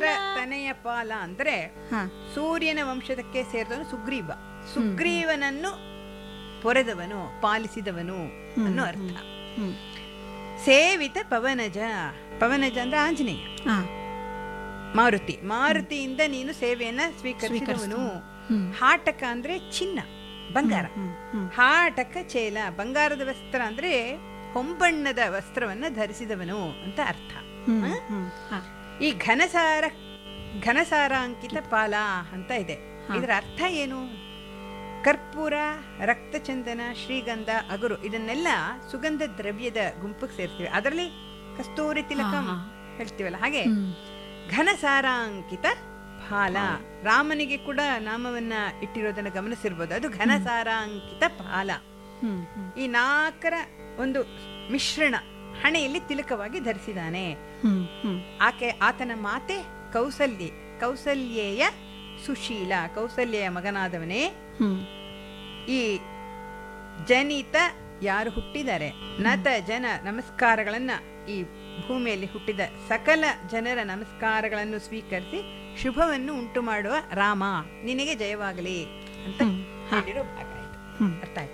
ದಶರಥರ ತನೆಯ ಪಾಲ ಅಂದ್ರೆ ಹಾ ಸೂರ್ಯನ ವಂಶದಕ್ಕೆ ಸೇರಿದವನು ಸುಗ್ರೀವ ಸುಗ್ರೀವನನ್ನು ಪೊರೆದವನು ಪಾಲಿಸಿದವನು ಅನ್ನೋ ಅರ್ಥ ಹ್ಮ್ ಸೇವಿತ ಪವನಜ ಪವನಜ ಅಂದ್ರೆ ಆಂಜನೇಯ ಹಾ ಮಾರುತಿ ಮಾರುತಿಯಿಂದ ನೀನು ಸೇವೆಯನ್ನ ಸ್ವೀಕರಿಸಿದವನು ಹ್ಮ್. ಹಾಟಕ ಅಂದ್ರೆ ಚಿನ್ನ ಬಂಗಾರ ಹ್ಮ್ ಹ್ಮ್ ಹಾಟಕ ಚೇಲ ಬಂಗಾರದ ವಸ್ತ್ರ ಅಂದ್ರೆ ಹೊಂಬಣ್ಣದ ವಸ್ತ್ರವನ್ನ ಧರಿಸಿದವನು ಅಂತ ಅರ್ಥ ಹ್ಮ್ ಹ? ಹ್ಮ್ ಹಾ ಈ ಘನಸಾರ ಘನಸಾರಾಂಕಿತ ಪಾಲ ಅಂತ ಇದೆ ಇದರ ಅರ್ಥ ಏನು ಕರ್ಪೂರ ರಕ್ತಚಂದನ ಶ್ರೀಗಂಧ ಅಗುರು ಇದನ್ನೆಲ್ಲ ಸುಗಂಧ ದ್ರವ್ಯದ ಗುಂಪಿಗೆ ಸೇರ್ತೀವಿ ಅದರಲ್ಲಿ ಕಸ್ತೂರಿ ತಿಲಕ ಹಾ, ಹಾ. ಹೇಳ್ತೀವಲ್ಲ ಹಾಗೆ ಹ್ಮ್ ಘನಸಾರಾಂಕಿತ ಫಾಲ ರಾಮನಿಗೆ ಕೂಡ ನಾಮವನ್ನ ಇಟ್ಟಿರೋದನ್ನ ಗಮನಿಸಿರ್ಬೋದು ಅದು ಘನಸಾರಾಂಕಿತ ಫಾಲ ಹ್ಮ್ ಹ್ಮ್ ಈ ನಾಲ್ಕರ ಒಂದು ಮಿಶ್ರಣ ಹಣೆಯಲ್ಲಿ ತಿಲಕವಾಗಿ ಧರಿಸಿದಾನೆ ಹ್ಮ್ ಹ್ಮ್ ಆಕೆ ಆತನ ಮಾತೆ ಕೌಸಲ್ಯೆ ಕೌಸಲ್ಯೆಯ ಸುಶೀಲ ಕೌಸಲ್ಯೆಯ ಮಗನಾದವನೇ ಹ್ಮ್ ಈ ಜನಿತ ಯಾರು ಹುಟ್ಟಿದ್ದಾರೆ ನತ ಜನ ನಮಸ್ಕಾರಗಳನ್ನ ಈ ಭೂಮಿಯಲ್ಲಿ ಹುಟ್ಟಿದ ಸಕಲ ಜನರ ನಮಸ್ಕಾರಗಳನ್ನು ಸ್ವೀಕರಿಸಿ ಶುಭವನ್ನು ಉಂಟು ಮಾಡುವ ರಾಮ ನಿನಗೆ ಜಯವಾಗಲಿ ಅಂತ ಹ್ಮ್. ಹೇಳಿರೋ ಭಾಗ ಇದು ಹ್ಮ್ ಅರ್ಥ ಆಯ್ತಾ